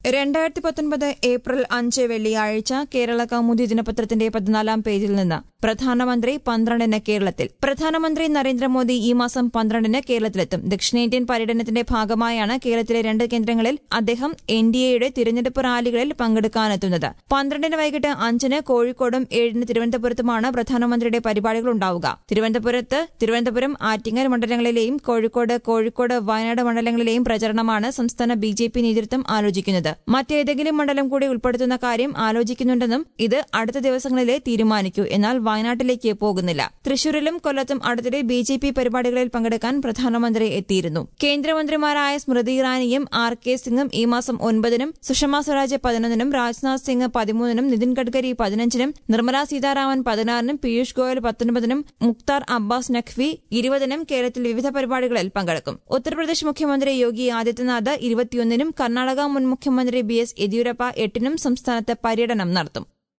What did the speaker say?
രണ്ടായിരത്തി പത്തൊൻപത് ഏപ്രിൽ അഞ്ച് വെള്ളിയാഴ്ച കേരള കൗമുദി ദിനപത്രത്തിന്റെ പതിനാലാം പേജിൽ നിന്ന് പ്രധാനമന്ത്രി പന്ത്രണ്ടിന് കേരളത്തിൽ പ്രധാനമന്ത്രി നരേന്ദ്രമോദി ഈ മാസം പന്ത്രണ്ടിന് കേരളത്തിലെത്തും ദക്ഷിണേന്ത്യൻ പര്യടനത്തിന്റെ ഭാഗമായാണ് കേരളത്തിലെ രണ്ട് കേന്ദ്രങ്ങളിൽ അദ്ദേഹം എൻ ഡി എയുടെ തിരഞ്ഞെടുപ്പ് റാലികളിൽ പങ്കെടുക്കാനെത്തുന്നത് പന്ത്രണ്ടിന് വൈകിട്ട് അഞ്ചിന് കോഴിക്കോടും ഏഴിന് തിരുവനന്തപുരത്തുമാണ് പ്രധാനമന്ത്രിയുടെ പരിപാടികൾ ഉണ്ടാവുക തിരുവനന്തപുരത്ത് തിരുവനന്തപുരം ആറ്റിങ്ങൽ മണ്ഡലങ്ങളിലെയും കോഴിക്കോട് കോഴിക്കോട് വയനാട് മണ്ഡലങ്ങളിലെയും പ്രചരണമാണ് സംസ്ഥാന ബി ജെ പി നേതൃത്വം ആലോചിക്കുന്നത് മറ്റേതെങ്കിലും മണ്ഡലം കൂടി ഉൾപ്പെടുത്തുന്ന കാര്യം ആലോചിക്കുന്നുണ്ടെന്നും ഇത് അടുത്ത ദിവസങ്ങളിലെ തീരുമാനിക്കൂ എന്നാൽ വയനാട്ടിലേക്ക് പോകുന്നില്ല തൃശൂരിലും കൊല്ലത്തും അടുത്തിടെ ബി ജെ പി പരിപാടികളിൽ പങ്കെടുക്കാൻ പ്രധാനമന്ത്രി എത്തിയിരുന്നു കേന്ദ്രമന്ത്രിമാരായ സ്മൃതി ഇറാനിയും ആർ കെ സിംഗും ഈ മാസം ഒൻപതിനും സുഷമ സ്വരാജ് പതിനൊന്നിനും രാജ്നാഥ് സിംഗ് പതിമൂന്നിനും നിതിൻ ഗഡ്കരി പതിനഞ്ചിനും നിർമ്മലാ സീതാരാമൻ പതിനാറിനും പീയൂഷ് ഗോയൽ പത്തൊൻപതിനും മുക്താർ അബ്ബാസ് നഖ്വി ഇരുപതിനും കേരളത്തിൽ വിവിധ പരിപാടികളിൽ പങ്കെടുക്കും ഉത്തർപ്രദേശ് മുഖ്യമന്ത്രി യോഗി ആദിത്യനാഥ് ഇരുപത്തിയൊന്നിനും കർണാടക മുൻ മുഖ്യമന്ത്രി ബി എസ് യെദ്യൂരപ്പ എട്ടിനും സംസ്ഥാനത്ത് പര്യടനം നടത്തും